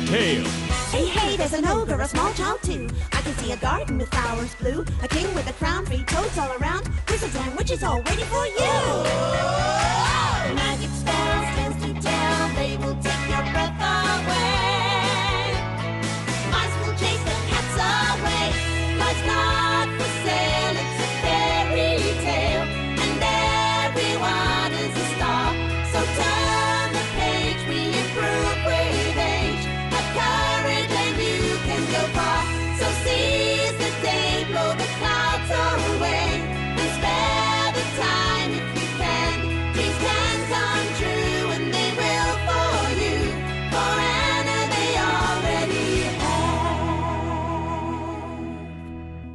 tale. Hey, hey, there's an ogre, a small child too. I can see a garden with flowers blue, a king with a crown, three toads all around, wizards and witches all waiting for you. Magic spells, tales to tell, they will take your breath away. Mice will chase the cats away. Life's not for sale, it's a fairy tale, and everyone is a star. So turn the page, we improve with age. Have courage and you can go far. So seize the day, blow the clouds away, and spare the time if you can. Dreams can come true, and they will for you. For Anna, they already have.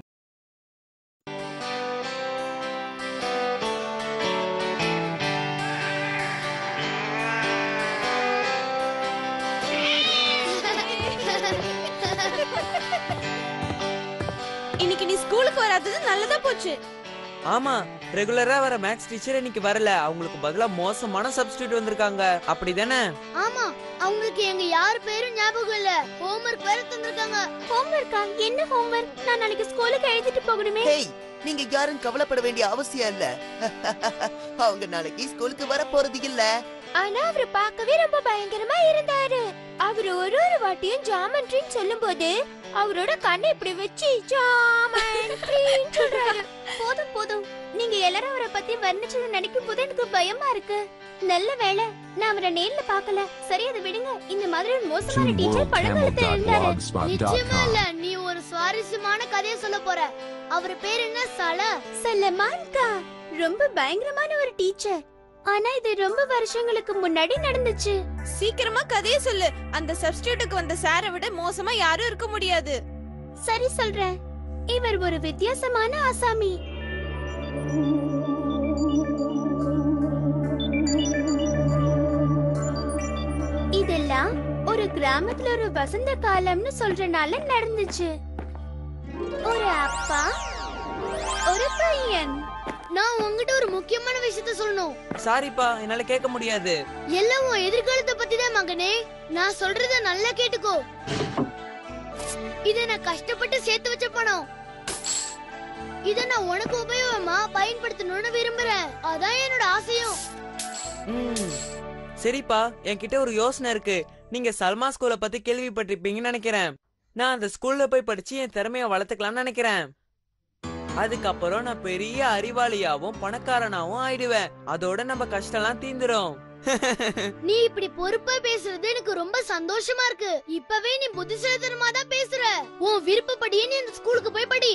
இன்னைக்கு நீ ஸ்கூலுக்கு வராதது நல்லதா போச்சு ஆமா ரெகுலரா வர maths teacher இன்னைக்கு வரல அவங்களுக்கு பதிலா மோசமான சப்ஸ்டியூட் வந்திருக்காங்க அப்படிதானே ஆமா அவங்களுக்கு எங்க யார் பேரும் ஞாபகம் இல்ல ஹோம்வொர்க் வேற தந்திருக்காங்க ஹோம்வொர்க்கா என்ன ஹோம்வொர்க் நான் நாளைக்கு ஸ்கூலுக்கு எழுதிட்டு போகணுமே ஹேய் நீங்க யாரும் கவலைப்பட வேண்டிய அவசியம் இல்ல அவங்க நாளைக்கு ஸ்கூலுக்கு வர போறது இல்ல ஆனா அவரு பார்க்கவே ரொம்ப பயங்கரமா இருந்தாரு அவர் ஒரு ஒரு வாட்டியும் ஜாமண்ட்ரின்னு சொல்லும்போது அவரோட கண்ணை இப்படி வச்சு ஜாமண்ட்ரின்னு சொல்றாரு போதும் போதும் நீங்க எல்லாரும் அவரை பத்தி வர்ணிச்சதை நினைக்கும் போது எனக்கு பயமா இருக்கு நல்ல வேளை நான் அவரை நேர்ல பார்க்கல சரி அதை விடுங்க இந்த மாதிரி ஒரு மோசமான டீச்சர் பழங்காலத்துல இருந்தாரு நிச்சயமா இல்ல நீ ஒரு சுவாரஸ்யமான கதையை சொல்ல போற அவர் பேர் என்ன சல சலமான்கா ரொம்ப பயங்கரமான ஒரு டீச்சர் ஆனா இது ரொம்ப வருஷங்களுக்கு முன்னாடி நடந்துச்சு சீக்கிரமா கதைய சொல்லு அந்த சப்ஸ்டியூட்டுக்கு வந்த சாரை விட மோசமா யாரும் இருக்க முடியாது சரி சொல்றேன் இவர் ஒரு வித்தியாசமான ஆசாமி இதெல்லாம் ஒரு கிராமத்துல ஒரு வசந்த காலம்னு சொல்றனால நடந்துச்சு ஒரு அப்பா ஒரு பையன் நான் உங்ககிட்ட ஒரு முக்கியமான விஷயத்த சொல்லணும் சாரிப்பா என்னால கேட்க முடியாது எல்லாம் உன் எதிர்காலத்தை பத்தி தான் மகனே நான் சொல்றத நல்லா கேட்டுக்கோ இத நான் கஷ்டப்பட்டு சேர்த்து வச்ச பணம் இத நான் உனக்கு உபயோகமா பயன்படுத்தணும்னு விரும்புறேன் அதான் என்னோட ஆசையும் ம். சரிப்பா என்கிட்ட ஒரு யோசனை இருக்கு நீங்க சல்மா ஸ்கூலை பத்தி கேள்விப்பட்டிருப்பீங்கன்னு நினைக்கிறேன் நான் அந்த ஸ்கூல்ல போய் படிச்சு என் திறமைய வளர்த்துக்கலாம்னு நினைக்கிறேன் அதுக்கப்புறம் நான் பெரிய அறிவாளியாவும் பணக்காரனாவும் ஆயிடுவேன் அதோட நம்ம கஷ்டம்லாம் தீந்துரும் நீ இப்படி பொறுப்பா பேசுறது எனக்கு ரொம்ப சந்தோஷமா இருக்கு இப்பவே நீ புத்திசாலித்தனமா தான் பேசுற உன் விருப்பப்படியே நீ அந்த ஸ்கூலுக்கு போய் படி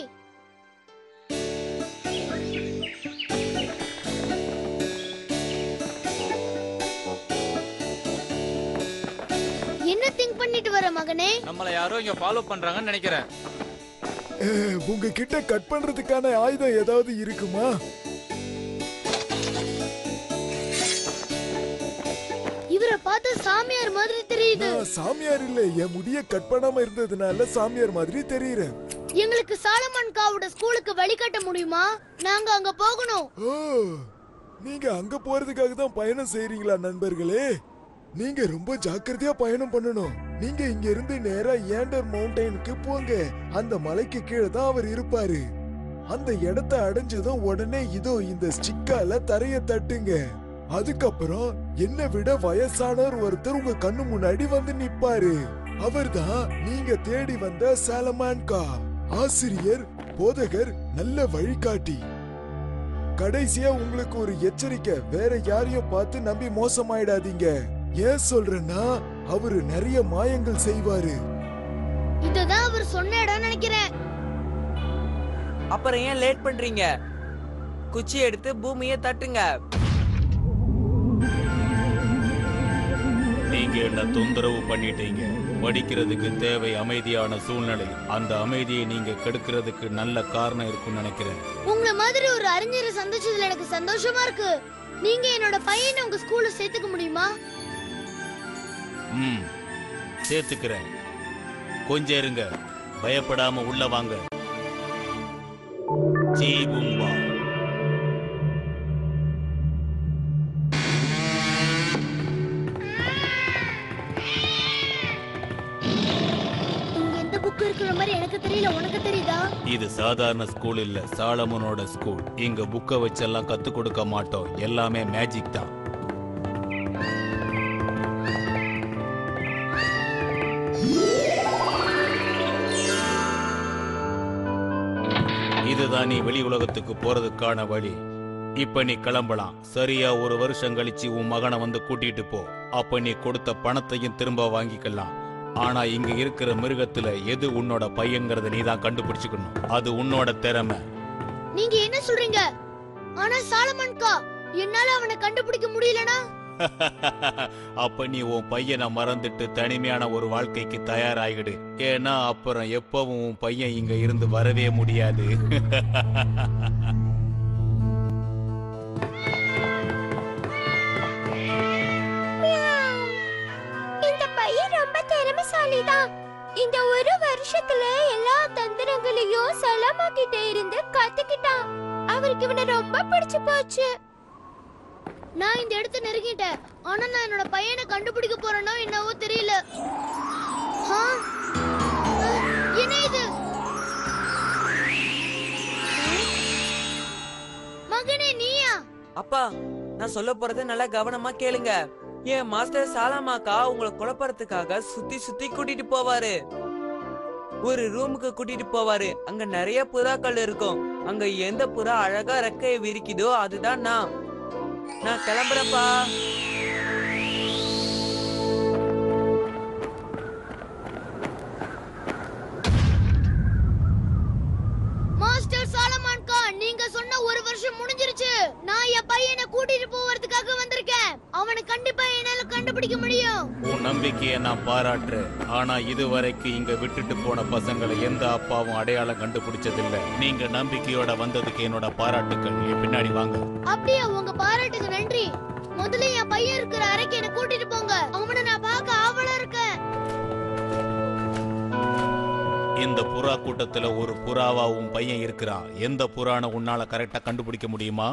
என்ன திங்க் பண்ணிட்டு வர மகனே நம்மள யாரோ இங்க ஃபாலோ பண்றாங்கன்னு நினைக்கிறேன் உங்ககிட்ட கட் பண்றதுக்கான ஆயுதம் ஏதாவது இருக்குமா இவரை பார்த்து சாமியார் மாதிரி தெரியுது நான் சாமியார் இல்ல என் முடிய கட் பண்ணாம இருந்ததுனால சாமியார் மாதிரி தெரியுறேன் எங்களுக்கு சாலமன் காவோட ஸ்கூலுக்கு வழிகாட்ட முடியுமா நாங்க அங்க போகணும் ஓ நீங்க அங்க போறதுக்காக தான் பயணம் செய்றீங்களா நண்பர்களே நீங்க ரொம்ப ஜாக்கிரதையா பயணம் பண்ணணும் நீங்க இங்க இருந்து நேரா ஏண்டர் மவுண்டனுக்கு போங்க அந்த மலைக்கு கீழே தான் அவர் இருப்பாரு அந்த இடத்த அடைஞ்சதும் உடனே இதோ இந்த ஸ்டிக்கால தரைய தட்டுங்க அதுக்கப்புறம் என்னை விட வயசானவர் ஒருத்தர் உங்க கண்ணு முன்னாடி வந்து நிப்பாரு அவர்தான் நீங்க தேடி வந்த சாலமான்கா ஆசிரியர் போதகர் நல்ல வழிகாட்டி கடைசியா உங்களுக்கு ஒரு எச்சரிக்கை வேற யாரையும் பார்த்து நம்பி மோசமாயிடாதீங்க ஏன் சொல்றேன்னா அவரு நிறைய மாயங்கள் செய்வாரு இததான் அவர் சொன்ன இடம் நினைக்கிறேன் அப்புறம் ஏன் லேட் பண்றீங்க குச்சி எடுத்து பூமியை தட்டுங்க நீங்க என்ன தொந்தரவு பண்ணிட்டீங்க படிக்கிறதுக்கு தேவை அமைதியான சூழ்நிலை அந்த அமைதியை நீங்க கெடுக்கிறதுக்கு நல்ல காரணம் இருக்கும்னு நினைக்கிறேன் உங்கள மாதிரி ஒரு அறிஞரை சந்திச்சதுல எனக்கு சந்தோஷமா இருக்கு நீங்க என்னோட பையனை உங்க ஸ்கூல்ல சேர்த்துக்க முடியுமா ம் சேர்த்துக்கிறேன் கொஞ்சம் இருங்க பயப்படாம உள்ள வாங்க சீ பூம்பா புக் இருக்கிற மாதிரி எனக்கு தெரியல உனக்கு தெரியுதா இது சாதாரண ஸ்கூல் இல்ல சாலமனோட ஸ்கூல் இங்க புக்க வச்செல்லாம் கத்து கொடுக்க மாட்டோம் எல்லாமே மேஜிக் தான் இதுதான் நீ வெளி உலகத்துக்கு போறதுக்கான வழி இப்ப நீ கிளம்பலாம் சரியா ஒரு வருஷம் கழிச்சு உன் மகனை வந்து கூட்டிட்டு போ அப்ப நீ கொடுத்த பணத்தையும் திரும்ப வாங்கிக்கலாம் ஆனா இங்க இருக்கிற மிருகத்துல எது உன்னோட பையங்கிறத நீ தான் கண்டுபிடிச்சுக்கணும் அது உன்னோட திறமை நீங்க என்ன சொல்றீங்க ஆனா சாலமன்கா என்னால அவனை கண்டுபிடிக்க முடியலனா அப்ப நீ உன் பையனை மறந்துட்டு தனிமையான ஒரு வாழ்க்கைக்கு தயாராகிடு ஏன்னா அப்புறம் எப்பவும் உன் பையன் இங்க இருந்து வரவே முடியாது இந்த பையன் ரொம்ப திறமைசாலி தான் இந்த ஒரு வருஷத்துல எல்லா தந்திரங்களையும் சலமா கிட்ட இருந்து கத்துக்கிட்டான் அவருக்கு இவனை ரொம்ப பிடிச்சு போச்சு நான் இந்த இடத்தை நெருங்கிட்டேன் ஆனா நான் என்னோட பையனை கண்டுபிடிக்க போறேனோ என்னவோ தெரியல ஆ? ஆ, என்ன இது மகனே நீயா அப்பா நான் சொல்ல போறதை நல்லா கவனமா கேளுங்க என் மாஸ்டர் சாலாமாக்கா உங்களை குழப்பறதுக்காக சுத்தி சுத்தி கூட்டிட்டு போவாரு ஒரு ரூமுக்கு கூட்டிட்டு போவாரு அங்க நிறைய புறாக்கள் இருக்கும் அங்க எந்த புறா அழகா ரெக்கையை விரிக்குதோ அதுதான் நான் நான் கிளம்புறேன்ப்பா மாஸ்டர் சாலமான் கான் நீங்க சொன்ன ஒரு வருஷம் முடிஞ்சிருச்சு நான் என் பையனை கூட்டிட்டு போவதுக்காக வந்திருக்கேன் அவனை கண்டிப்பா என்னால கண்டுபிடிக்க முடியும் உன் நம்பிக்கையை நான் பாராட்டுறேன் ஆனா இதுவரைக்கும் இங்க விட்டுட்டு போன பசங்களை எந்த அப்பாவும் அடையாளம் கண்டுபிடிச்சதில்ல நீங்க நம்பிக்கையோட வந்ததுக்கு என்னோட பாராட்டுக்கள் என் பின்னாடி வாங்க அப்படியே உங்க பாராட்டுக்கு நன்றி முதல்ல என் பையன் இருக்கிற அறைக்கு என்ன கூட்டிட்டு போங்க அவனை நான் பார்க்க ஆவலா இருக்கேன் இந்த புறா கூட்டத்துல ஒரு புறாவா உன் பையன் இருக்கிறான் எந்த புறான உன்னால கரெக்டா கண்டுபிடிக்க முடியுமா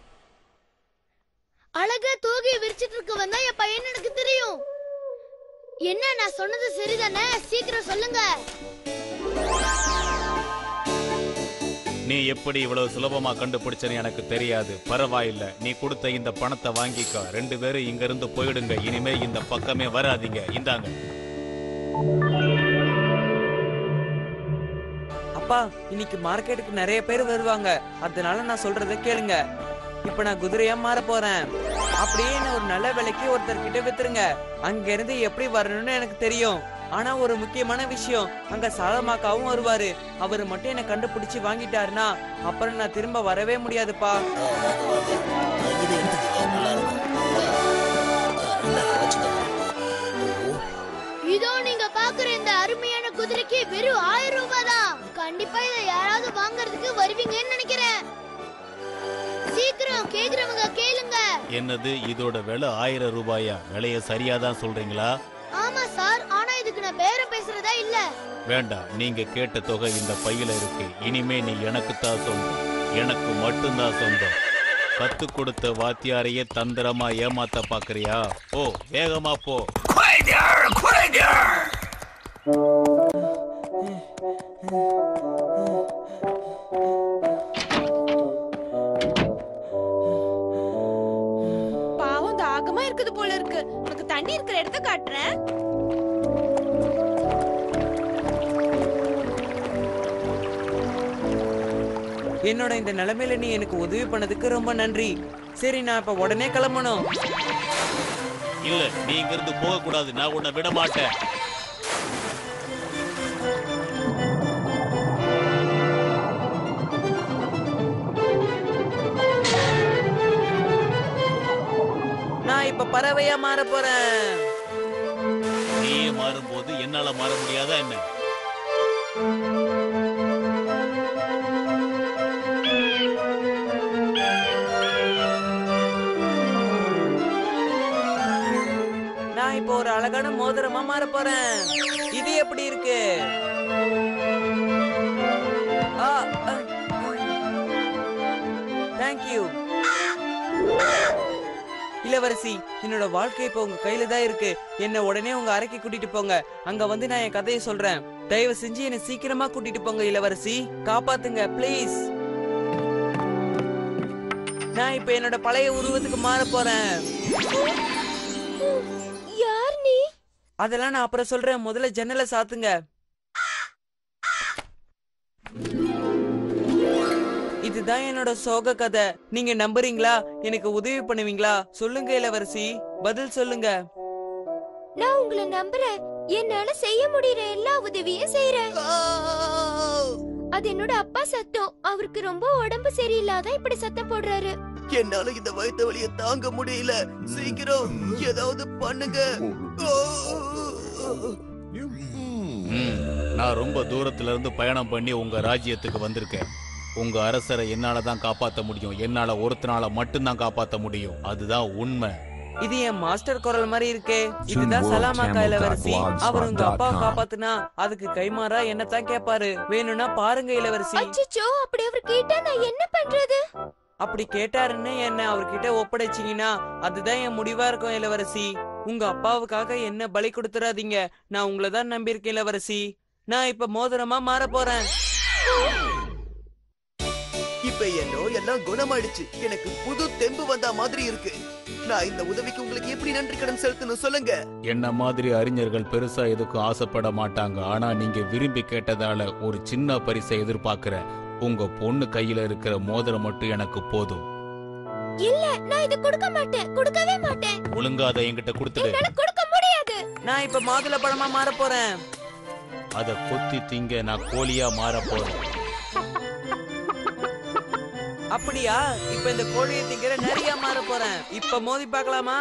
அழகா தூகியை விரிச்சிட்டு இருக்கவன் தான் என் பையன் எனக்கு தெரியும் என்ன நான் சொன்னது சரிதானே சீக்கிரம் சொல்லுங்க நீ எப்படி இவ்வளவு சுலபமா கண்டுபிடிச்சன்னு எனக்கு தெரியாது பரவாயில்ல நீ கொடுத்த இந்த பணத்தை வாங்கிக்கோ ரெண்டு பேரும் இங்க இருந்து போயிடுங்க இனிமே இந்த பக்கமே வராதீங்க இந்தாங்க அப்பா இன்னைக்கு மார்க்கெட்டுக்கு நிறைய பேர் வருவாங்க அதனால நான் சொல்றத கேளுங்க இப்ப நான் குதிரையா மாற போறேன் அப்படியே என்ன ஒரு நல்ல விலைக்கு ஒருத்தர் கிட்ட வித்துருங்க அங்க இருந்து எப்படி வரணும்னு எனக்கு தெரியும் ஆனா ஒரு முக்கியமான விஷயம் அங்க சாலமாக்காவும் வருவாரு அவரு மட்டும் என்ன கண்டுபிடிச்சு வாங்கிட்டாருன்னா அப்புறம் நான் திரும்ப வரவே முடியாதுப்பா இது எடுத்துக்கங்க நல்லா இருக்கும் நல்லா வச்சுக்கோங்க இதோ நீங்க பாக்குற இந்த அருமையான குதிரைக்கு வெறும் ஆயிரம் ரூபாய் தான் கண்டிப்பா இதை யாராவது வாங்குறதுக்கு வருவீங்கன்னு நினைக்கிறேன் சீக்கிரம் கேக்குறவங்க கேளுங்க என்னது இதோட விலை ஆயிரம் ரூபாயா விலைய சரியா தான் சொல்றீங்களா ஆமா சார் ஆனா இதுக்கு நான் பேரம் பேசுறதா இல்ல வேண்டாம் நீங்க கேட்ட தொகை இந்த பையில இருக்கு இனிமே நீ எனக்கு தான் சொந்தம் எனக்கு மட்டும்தான் சொந்தம் கத்து கொடுத்த வாத்தியாரையே தந்திரமா ஏமாத்த பாக்குறியா போ வேகமா போ பாவம் தாகமா இருக்குது போல இருக்கு உனக்கு தண்ணி இருக்கிற இடத்த காட்டுறேன் என்னோட இந்த நிலைமையில நீ எனக்கு உதவி பண்ணதுக்கு ரொம்ப நன்றி சரி நான் இப்ப உடனே கிளம்பணும் இல்ல நீ இங்க இருந்து போக கூடாது நான் உன்னை விட மாட்டேன் நான் இப்ப பறவையா மாற போறேன் நீயே மாறும்போது என்னால மாற முடியாதா என்ன நான் இப்போ ஒரு அழகான மோதிரமா மாற போறேன் இது எப்படி இருக்கு தேங்க்யூ இளவரசி என்னோட வாழ்க்கை இப்ப உங்க கையில தான் இருக்கு என்ன உடனே உங்க அறைக்கு கூட்டிட்டு போங்க அங்க வந்து நான் என் கதையை சொல்றேன் தயவு செஞ்சு என்ன சீக்கிரமா கூட்டிட்டு போங்க இளவரசி காப்பாத்துங்க ப்ளீஸ் நான் இப்ப என்னோட பழைய உருவத்துக்கு மாற போறேன் யார் நீ அதெல்லாம் நான் அப்புறம் சொல்றேன் முதல்ல ஜன்னலை சாத்துங்க இதுதான் என்னோட சோக கதை நீங்க நம்புறீங்களா எனக்கு உதவி பண்ணுவீங்களா சொல்லுங்க இளவரசி பதில் சொல்லுங்க நான் உங்களை நம்புறேன் என்னால செய்ய முடியற எல்லா உதவியும் செய்யறேன் அது என்னோட அப்பா சத்தம் அவருக்கு ரொம்ப உடம்பு சரியில்லாத இப்படி சத்தம் போடுறாரு என்னால இந்த வயிற்று வலிய தாங்க முடியல சீக்கிரம் ஏதாவது பண்ணுங்க ம், நான் ரொம்ப தூரத்துல இருந்து பயணம் பண்ணி உங்க ராஜ்யத்துக்கு வந்திருக்கேன் உங்க அரசரை என்னால தான் காப்பாத்த முடியும் என்னால ஒருத்தனால மட்டும்தான் காப்பாத்த முடியும் அதுதான் உண்மை இது என் மாஸ்டர் குரல் மாதிரி இருக்கே இதுதான் சலாமாக்கா இளவரசி அவர் உங்க அப்பாவை காப்பாத்துனா அதுக்கு கைமாறா என்னத்தான் கேட்பாரு வேணும்னா பாருங்க இளவரசி அச்சச்சோ அப்படி அவர் கேட்டா நான் என்ன பண்றது அப்படி கேட்டாருன்னு என்ன அவர்கிட்ட ஒப்படைச்சீங்கன்னா அதுதான் என் முடிவா இருக்கும் இளவரசி உங்க அப்பாவுக்காக என்ன பலி கொடுத்துறாதீங்க நான் உங்களை தான் நம்பியிருக்கேன் இளவரசி நான் இப்ப மோதிரமா மாற போறேன் இப்ப என் நோய் எல்லாம் குணமாயிடுச்சு எனக்கு புது தெம்பு வந்த மாதிரி இருக்கு நான் இந்த உதவிக்கு உங்களுக்கு எப்படி நன்றி கடன் செலுத்தணும் சொல்லுங்க என்ன மாதிரி அறிஞர்கள் பெருசா எதுக்கும் ஆசைப்பட மாட்டாங்க ஆனா நீங்க விரும்பி கேட்டதால ஒரு சின்ன பரிசை எதிர்பார்க்கிறேன் உங்க பொண்ணு கையில இருக்கிற மோதிரம் மட்டும் எனக்கு போதும் இல்ல நான் இது கொடுக்க மாட்டேன் கொடுக்கவே மாட்டேன் ஒழுங்கா அதை என்கிட்ட கொடுத்துடு என்னால கொடுக்க முடியாது நான் இப்ப மாதுளை பழமா மாற போறேன் அதை கொத்தி திங்க நான் கோழியா மாற போறேன் அப்படியா இப்ப இந்த கோழியை திங்கிற நிறைய மாற போறேன் இப்ப மோதி பார்க்கலாமா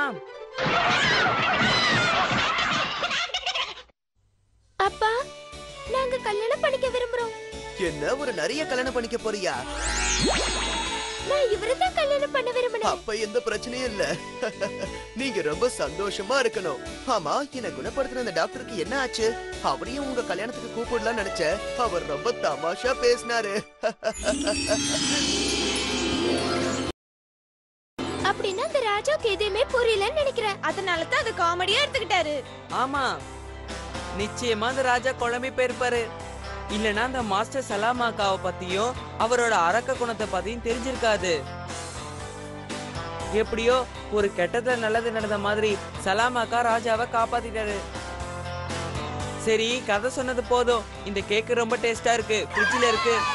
அப்பா நாங்க கல்யாணம் பண்ணிக்க விரும்புறோம் என்ன ஒரு நிறைய கல்யாணம் பண்ணிக்க போறியா நான் இவரைதான் கல்யாணம் பண்ண விரும்பினேன் அப்ப எந்த பிரச்சனையும் இல்ல நீங்க ரொம்ப சந்தோஷமா இருக்கணும் ஆமா என்ன குணப்படுத்தின அந்த டாக்டருக்கு என்ன ஆச்சு அவரையும் உங்க கல்யாணத்துக்கு கூப்பிடலாம் நினைச்சேன் அவர் ரொம்ப தமாஷா பேசினாரு அப்படின்னா அந்த ராஜாவுக்கு எதுவுமே புரியலன்னு நினைக்கிறேன் அதனால தான் அது காமெடியா எடுத்துக்கிட்டாரு ஆமா நிச்சயமா அந்த ராஜா குழம்பி போயிருப்பாரு இல்லனா அந்த மாஸ்டர் சலாமாக்காவை பத்தியும் அவரோட அரக்க குணத்தை பத்தியும் தெரிஞ்சிருக்காது எப்படியோ ஒரு கெட்டதுல நல்லது நடந்த மாதிரி சலாமாக்கா ராஜாவை காப்பாத்திட்டாரு சரி கதை சொன்னது போதும் இந்த கேக் ரொம்ப டேஸ்டா இருக்கு ஃப்ரிட்ஜில் இருக்கு